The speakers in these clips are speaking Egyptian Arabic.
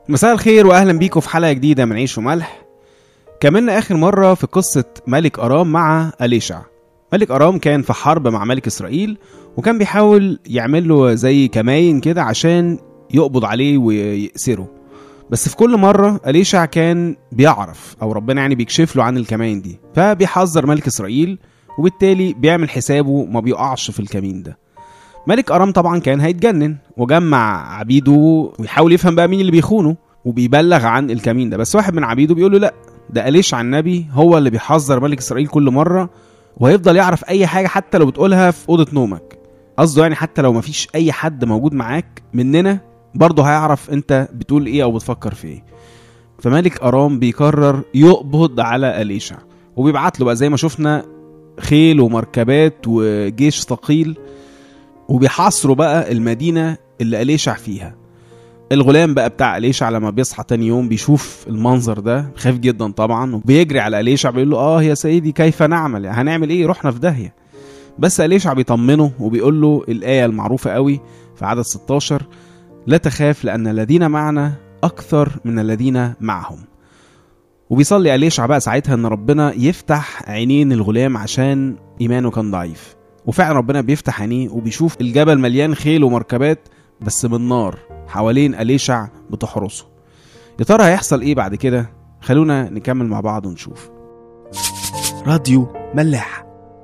مساء الخير واهلا بيكم في حلقه جديده من عيش وملح كملنا اخر مره في قصه ملك ارام مع اليشع ملك ارام كان في حرب مع ملك اسرائيل وكان بيحاول يعمل له زي كماين كده عشان يقبض عليه ويأسره بس في كل مرة أليشع كان بيعرف أو ربنا يعني بيكشف له عن الكمائن دي فبيحذر ملك إسرائيل وبالتالي بيعمل حسابه ما بيقعش في الكمين ده ملك أرام طبعا كان هيتجنن وجمع عبيده ويحاول يفهم بقى مين اللي بيخونه وبيبلغ عن الكمين ده بس واحد من عبيده بيقول له لا ده أليشع النبي هو اللي بيحذر ملك إسرائيل كل مرة وهيفضل يعرف أي حاجة حتى لو بتقولها في أوضة نومك قصده يعني حتى لو مفيش أي حد موجود معاك مننا برضه هيعرف أنت بتقول إيه أو بتفكر في إيه فملك أرام بيقرر يقبض على أليشع وبيبعت له بقى زي ما شفنا خيل ومركبات وجيش ثقيل وبيحاصروا بقى المدينة اللي أليشع فيها الغلام بقى بتاع أليشع لما بيصحى تاني يوم بيشوف المنظر ده خايف جدا طبعا وبيجري على أليشع بيقول له اه يا سيدي كيف نعمل يعني هنعمل ايه رحنا في داهية بس أليشع بيطمنه وبيقول له الآية المعروفة قوي في عدد 16 لا تخاف لأن الذين معنا أكثر من الذين معهم وبيصلي أليشع بقى ساعتها إن ربنا يفتح عينين الغلام عشان إيمانه كان ضعيف وفعلا ربنا بيفتح عينيه وبيشوف الجبل مليان خيل ومركبات بس من نار حوالين أليشع بتحرسه يا ترى هيحصل ايه بعد كده خلونا نكمل مع بعض ونشوف راديو ملاح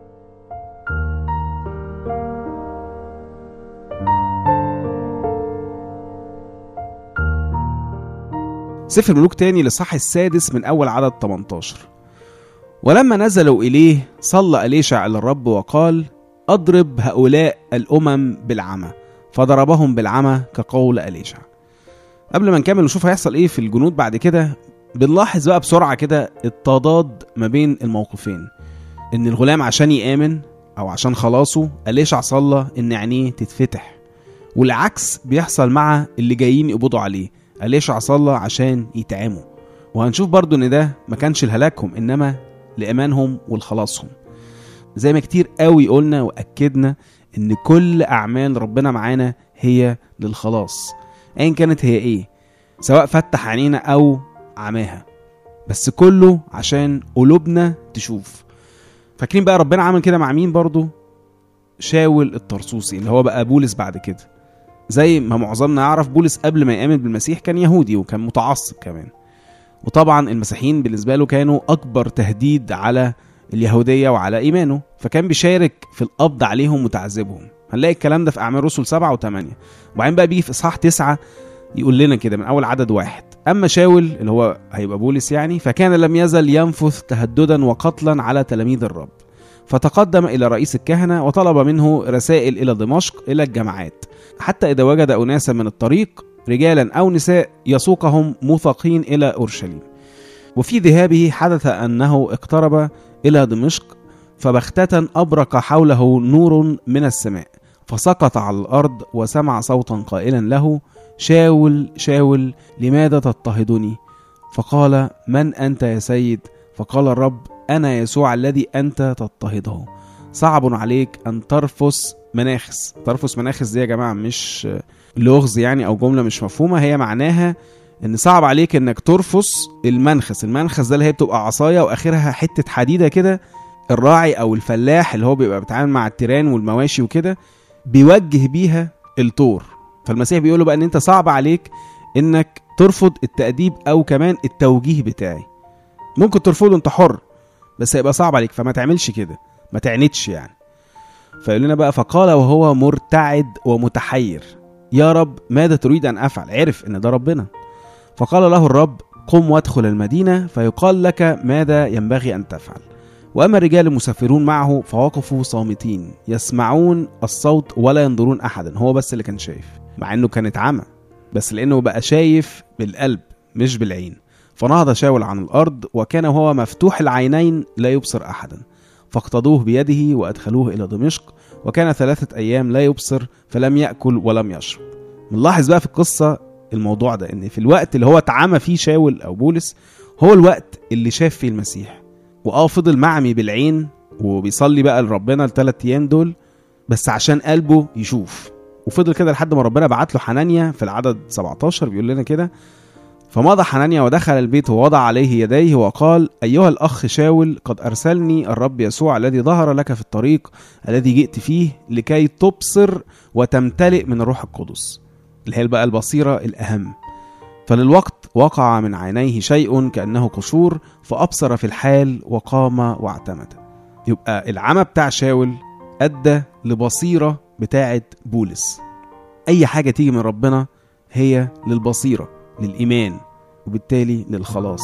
سفر ملوك تاني للصح السادس من أول عدد 18 ولما نزلوا إليه صلى أليشع إلى الرب وقال أضرب هؤلاء الأمم بالعمى فضربهم بالعمى كقول أليشع قبل ما نكمل نشوف هيحصل إيه في الجنود بعد كده بنلاحظ بقى بسرعة كده التضاد ما بين الموقفين إن الغلام عشان يآمن أو عشان خلاصه أليشع صلى إن عينيه تتفتح والعكس بيحصل مع اللي جايين يقبضوا عليه أليشع صلى عشان يتعموا وهنشوف برضو إن ده ما كانش لهلاكهم إنما لإيمانهم ولخلاصهم زي ما كتير قوي قلنا وأكدنا إن كل أعمال ربنا معانا هي للخلاص أيا كانت هي إيه سواء فتح عينينا أو عماها بس كله عشان قلوبنا تشوف فاكرين بقى ربنا عمل كده مع مين برضو شاول الطرسوسي اللي هو بقى بولس بعد كده زي ما معظمنا يعرف بولس قبل ما يآمن بالمسيح كان يهودي وكان متعصب كمان وطبعا المسيحيين بالنسبة له كانوا أكبر تهديد على اليهودية وعلى إيمانه فكان بيشارك في القبض عليهم وتعذيبهم هنلاقي الكلام ده في أعمال رسل سبعة وثمانية وبعدين بقى بيجي في إصحاح تسعة يقول لنا كده من أول عدد واحد أما شاول اللي هو هيبقى بولس يعني فكان لم يزل ينفث تهددا وقتلا على تلاميذ الرب فتقدم إلى رئيس الكهنة وطلب منه رسائل إلى دمشق إلى الجماعات حتى إذا وجد أناسا من الطريق رجالا أو نساء يسوقهم موثقين إلى أورشليم وفي ذهابه حدث أنه اقترب إلى دمشق فبختة أبرق حوله نور من السماء فسقط على الأرض وسمع صوتا قائلا له شاول شاول لماذا تضطهدني فقال من أنت يا سيد فقال الرب أنا يسوع الذي أنت تضطهده صعب عليك أن ترفس مناخس ترفس مناخس دي يا جماعة مش لغز يعني أو جملة مش مفهومة هي معناها ان صعب عليك انك ترفس المنخس المنخس ده اللي هي بتبقى عصايه واخرها حته حديده كده الراعي او الفلاح اللي هو بيبقى بيتعامل مع التيران والمواشي وكده بيوجه بيها الطور فالمسيح بيقول له بقى ان انت صعب عليك انك ترفض التأديب او كمان التوجيه بتاعي ممكن ترفضه انت حر بس هيبقى صعب عليك فما تعملش كده ما تعنتش يعني فيقول لنا بقى فقال وهو مرتعد ومتحير يا رب ماذا تريد ان افعل عرف ان ده ربنا فقال له الرب قم وادخل المدينة فيقال لك ماذا ينبغي أن تفعل وأما الرجال المسافرون معه فوقفوا صامتين يسمعون الصوت ولا ينظرون أحدا هو بس اللي كان شايف مع أنه كانت عمى بس لأنه بقى شايف بالقلب مش بالعين فنهض شاول عن الأرض وكان هو مفتوح العينين لا يبصر أحدا فاقتضوه بيده وأدخلوه إلى دمشق وكان ثلاثة أيام لا يبصر فلم يأكل ولم يشرب نلاحظ بقى في القصة الموضوع ده ان في الوقت اللي هو اتعمى فيه شاول او بولس هو الوقت اللي شاف فيه المسيح واه فضل معمي بالعين وبيصلي بقى لربنا الثلاث ايام دول بس عشان قلبه يشوف وفضل كده لحد ما ربنا بعت له حنانيا في العدد 17 بيقول لنا كده فمضى حنانيا ودخل البيت ووضع عليه يديه وقال أيها الأخ شاول قد أرسلني الرب يسوع الذي ظهر لك في الطريق الذي جئت فيه لكي تبصر وتمتلئ من الروح القدس اللي هي بقى البصيرة الأهم فللوقت وقع من عينيه شيء كأنه قشور فأبصر في الحال وقام واعتمد يبقى العمى بتاع شاول أدى لبصيرة بتاعة بولس أي حاجة تيجي من ربنا هي للبصيرة للإيمان وبالتالي للخلاص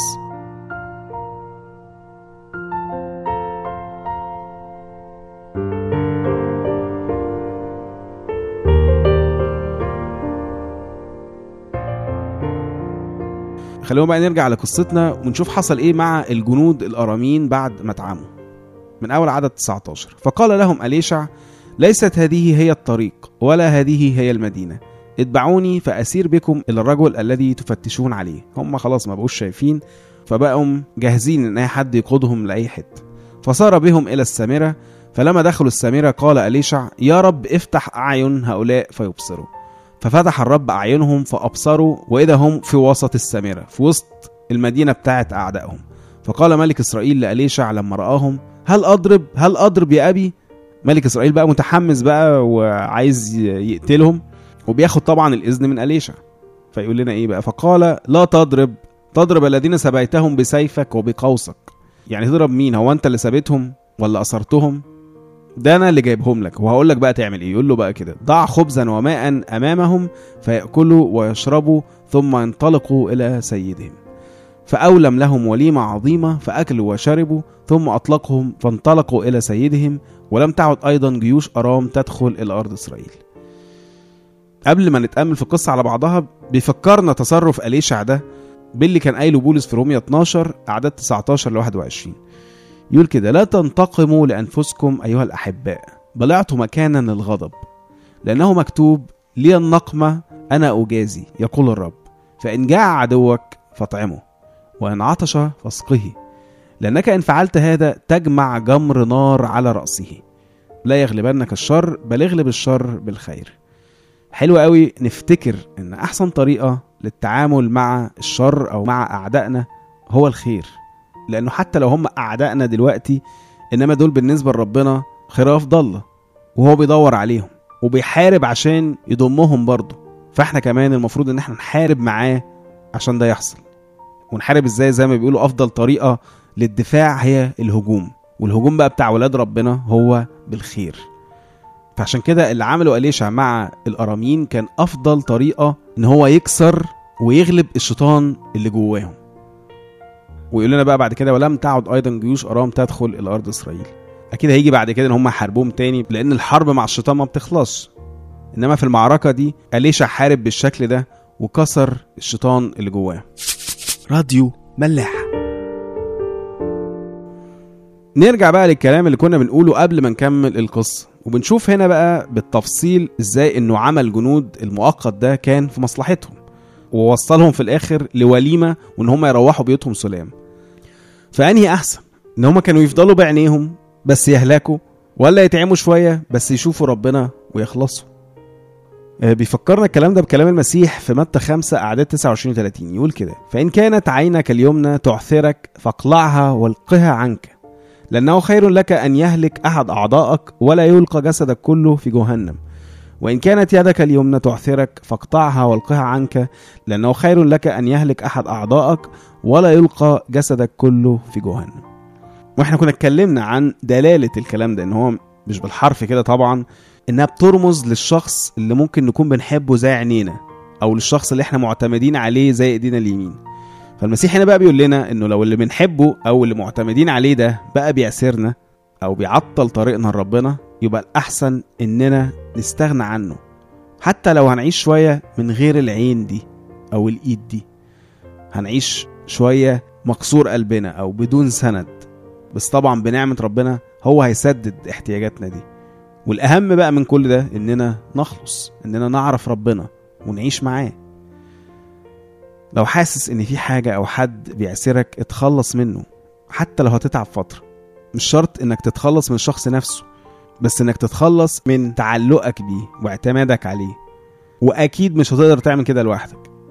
خلونا بقى نرجع لقصتنا ونشوف حصل ايه مع الجنود الارامين بعد ما اتعموا من اول عدد 19 فقال لهم اليشع ليست هذه هي الطريق ولا هذه هي المدينه اتبعوني فاسير بكم الى الرجل الذي تفتشون عليه هم خلاص ما بقوش شايفين فبقوا جاهزين ان اي حد يقودهم لاي حته فصار بهم الى السامره فلما دخلوا السامره قال اليشع يا رب افتح اعين هؤلاء فيبصروا ففتح الرب أعينهم فأبصروا وإذا هم في وسط السامرة في وسط المدينة بتاعت أعدائهم فقال ملك إسرائيل لأليشع لما رآهم هل أضرب هل أضرب يا أبي ملك إسرائيل بقى متحمس بقى وعايز يقتلهم وبياخد طبعا الإذن من أليشع فيقول لنا إيه بقى فقال لا تضرب تضرب الذين سبيتهم بسيفك وبقوسك يعني تضرب مين هو أنت اللي سبيتهم ولا أسرتهم ده انا اللي جايبهم لك وهقول لك بقى تعمل ايه يقول له بقى كده ضع خبزا وماء امامهم فياكلوا ويشربوا ثم ينطلقوا الى سيدهم فاولم لهم وليمه عظيمه فاكلوا وشربوا ثم اطلقهم فانطلقوا الى سيدهم ولم تعد ايضا جيوش ارام تدخل الى ارض اسرائيل قبل ما نتامل في القصه على بعضها بيفكرنا تصرف اليشع ده باللي كان قايله بولس في رومية 12 اعداد 19 ل 21 يقول كده لا تنتقموا لأنفسكم أيها الأحباء بل اعطوا مكانا للغضب لأنه مكتوب لي النقمة أنا أجازي يقول الرب فإن جاع عدوك فاطعمه وإن عطش فاسقه لأنك إن فعلت هذا تجمع جمر نار على رأسه لا يغلبنك الشر بل اغلب الشر بالخير حلو قوي نفتكر ان احسن طريقه للتعامل مع الشر او مع اعدائنا هو الخير لانه حتى لو هم اعدائنا دلوقتي انما دول بالنسبه لربنا خراف ضاله وهو بيدور عليهم وبيحارب عشان يضمهم برضه فاحنا كمان المفروض ان احنا نحارب معاه عشان ده يحصل ونحارب ازاي زي ما بيقولوا افضل طريقه للدفاع هي الهجوم والهجوم بقى بتاع ولاد ربنا هو بالخير فعشان كده اللي عمله أليشع مع الأرامين كان أفضل طريقة إن هو يكسر ويغلب الشيطان اللي جواهم ويقول لنا بقى بعد كده ولم تعد ايضا جيوش ارام تدخل الى ارض اسرائيل اكيد هيجي بعد كده ان هم يحاربوهم تاني لان الحرب مع الشيطان ما بتخلصش انما في المعركه دي اليشع حارب بالشكل ده وكسر الشيطان اللي جواه راديو ملاح نرجع بقى للكلام اللي كنا بنقوله قبل ما نكمل القصه وبنشوف هنا بقى بالتفصيل ازاي انه عمل جنود المؤقت ده كان في مصلحتهم ووصلهم في الاخر لوليمه وان هم يروحوا بيوتهم سلام فانهي احسن ان هم كانوا يفضلوا بعينيهم بس يهلكوا ولا يتعموا شويه بس يشوفوا ربنا ويخلصوا آه، بيفكرنا الكلام ده بكلام المسيح في متى 5 اعداد 29 30 يقول كده فان كانت عينك اليمنى تعثرك فاقلعها والقها عنك لانه خير لك ان يهلك احد اعضائك ولا يلقى جسدك كله في جهنم وإن كانت يدك اليمنى تعثرك فاقطعها والقها عنك لأنه خير لك أن يهلك أحد أعضائك ولا يلقى جسدك كله في جهنم واحنا كنا اتكلمنا عن دلالة الكلام ده ان هو مش بالحرف كده طبعا انها بترمز للشخص اللي ممكن نكون بنحبه زي عينينا او للشخص اللي احنا معتمدين عليه زي ايدينا اليمين فالمسيح هنا بقى بيقول لنا انه لو اللي بنحبه او اللي معتمدين عليه ده بقى بيعسرنا او بيعطل طريقنا لربنا يبقى الاحسن اننا نستغنى عنه حتى لو هنعيش شويه من غير العين دي او الايد دي هنعيش شويه مكسور قلبنا او بدون سند بس طبعا بنعمه ربنا هو هيسدد احتياجاتنا دي والاهم بقى من كل ده اننا نخلص اننا نعرف ربنا ونعيش معاه لو حاسس ان في حاجه او حد بيعسرك اتخلص منه حتى لو هتتعب فتره مش شرط انك تتخلص من الشخص نفسه بس انك تتخلص من تعلقك بيه واعتمادك عليه واكيد مش هتقدر تعمل كده لوحدك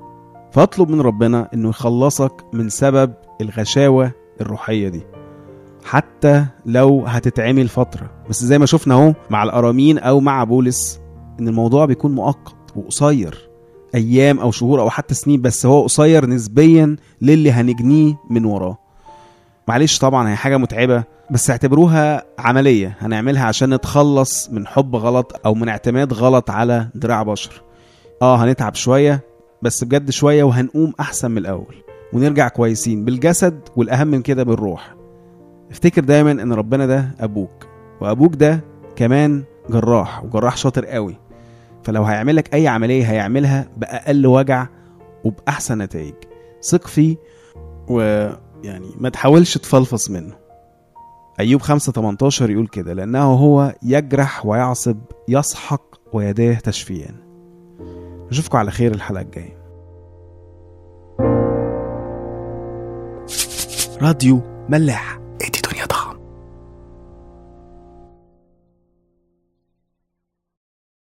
فاطلب من ربنا انه يخلصك من سبب الغشاوة الروحية دي حتى لو هتتعمل فترة بس زي ما شفنا اهو مع الأرامين أو مع بولس إن الموضوع بيكون مؤقت وقصير أيام أو شهور أو حتى سنين بس هو قصير نسبيا للي هنجنيه من وراه معلش طبعا هي حاجة متعبة بس اعتبروها عملية هنعملها عشان نتخلص من حب غلط أو من اعتماد غلط على دراع بشر اه هنتعب شوية بس بجد شوية وهنقوم أحسن من الأول ونرجع كويسين بالجسد والأهم من كده بالروح افتكر دايما ان ربنا ده ابوك وابوك ده كمان جراح وجراح شاطر قوي فلو هيعملك اي عمليه هيعملها باقل وجع وباحسن نتائج ثق فيه ويعني ما تحاولش تفلفص منه ايوب 5 18 يقول كده لانه هو يجرح ويعصب يسحق ويداه تشفيان نشوفكم على خير الحلقه الجايه راديو ملاح